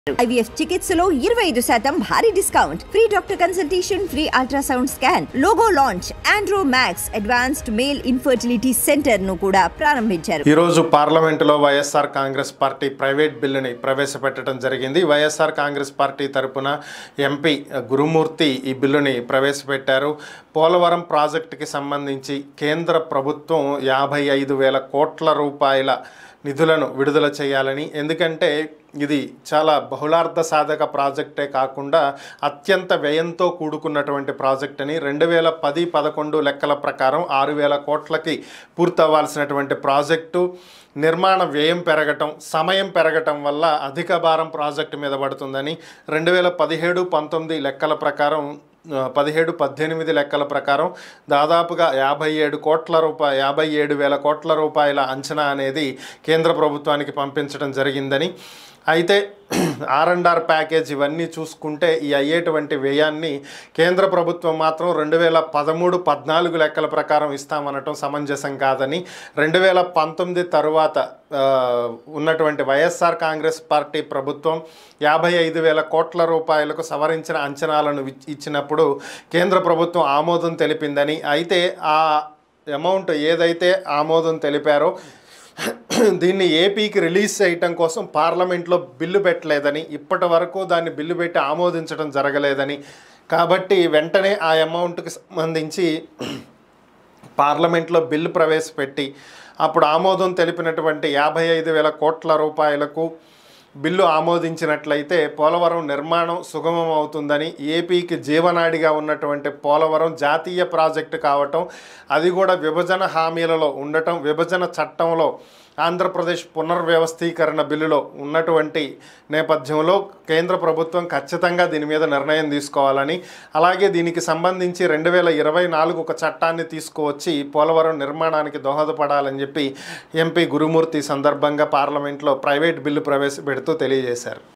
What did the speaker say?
IVF చికిత్సలో ఇరవై ఐదు శాతం భారీ discount free doctor consultation free ultrasound scan logo launch Andro Max advanced male infertility centre ను కూడా ప్రారంభించారు ఈరోజు పార్లమెంటులో వైఎస్ఆర్ కాంగ్రెస్ పార్టీ ప్రైవేట్ బిల్లుని ప్రవేశపెట్టడం జరిగింది వైఎస్ఆర్ కాంగ్రెస్ పార్టీ తరపున ఎంపీ గురుమూర్తి ఈ బిల్లుని ప్రవేశపెట్టారు పోలవరం ప్రాజెక్టుకి సంబంధించి కేంద్ర ప్రభుత్వం యాభై ఐదు వేల కోట్ల రూపాయల నిధులను విడుదల చేయాలని ఎందుకంటే ఇది చాలా బహుళార్థ సాధక ప్రాజెక్టే కాకుండా అత్యంత వ్యయంతో కూడుకున్నటువంటి ప్రాజెక్ట్ అని రెండు వేల పది పదకొండు లెక్కల ప్రకారం ఆరు వేల కోట్లకి పూర్తవ్వాల్సినటువంటి ప్రాజెక్టు నిర్మాణ వ్యయం పెరగటం సమయం పెరగటం వల్ల అధిక భారం ప్రాజెక్టు మీద పడుతుందని రెండు వేల పదిహేడు పంతొమ్మిది లెక్కల ప్రకారం ఆ, పదిహేడు పద్దెనిమిది లెక్కల ప్రకారం దాదాపుగా యాభై ఏడు కోట్ల రూపాయ యాభై ఏడు వేల కోట్ల రూపాయల అంచనా అనేది కేంద్ర ప్రభుత్వానికి పంపించడం జరిగిందని అయితే ఆర్ అండ్ ఆర్ ప్యాకేజ్ ఇవన్నీ చూసుకుంటే ఈ అయ్యేటువంటి వ్యయాన్ని కేంద్ర ప్రభుత్వం మాత్రం రెండు వేల పదమూడు పద్నాలుగు లెక్కల ప్రకారం ఇస్తామనటం సమంజసం కాదని రెండు వేల పంతొమ్మిది తరువాత ఆ, ఉన్నటువంటి వైఎస్ఆర్ కాంగ్రెస్ పార్టీ ప్రభుత్వం యాభై ఐదు వేల కోట్ల రూపాయలకు సవరించిన అంచనాలను ఇచ్- ఇచ్చినప్పుడు కేంద్ర ప్రభుత్వం ఆమోదం తెలిపిందని అయితే ఆ అమౌంట్ ఏదైతే ఆమోదం తెలిపారో దీన్ని ఏపీకి రిలీజ్ చేయటం కోసం పార్లమెంట్లో బిల్లు పెట్టలేదని ఇప్పటి వరకు దాన్ని బిల్లు పెట్టి ఆమోదించడం జరగలేదని కాబట్టి వెంటనే ఆ అమౌంట్కి సంబంధించి పార్లమెంట్లో బిల్లు ప్రవేశపెట్టి అప్పుడు ఆమోదం తెలిపినటువంటి యాభై ఐదు వేల కోట్ల రూపాయలకు బిల్లు ఆమోదించినట్లయితే పోలవరం నిర్మాణం సుగమం అవుతుందని ఏపీకి జీవనాడిగా ఉన్నటువంటి పోలవరం జాతీయ ప్రాజెక్టు కావటం అది కూడా విభజన హామీలలో ఉండటం విభజన చట్టంలో ఆంధ్రప్రదేశ్ పునర్వ్యవస్థీకరణ బిల్లులో ఉన్నటువంటి నేపథ్యంలో కేంద్ర ప్రభుత్వం ఖచ్చితంగా దీని మీద నిర్ణయం తీసుకోవాలని అలాగే దీనికి సంబంధించి రెండు వేల ఇరవై నాలుగు ఒక చట్టాన్ని తీసుకువచ్చి పోలవరం నిర్మాణానికి దోహదపడాలని చెప్పి ఎంపీ గురుమూర్తి ఈ సందర్భంగా పార్లమెంట్లో ప్రైవేట్ బిల్లు ప్రవేశపెడుతూ తెలియజేశారు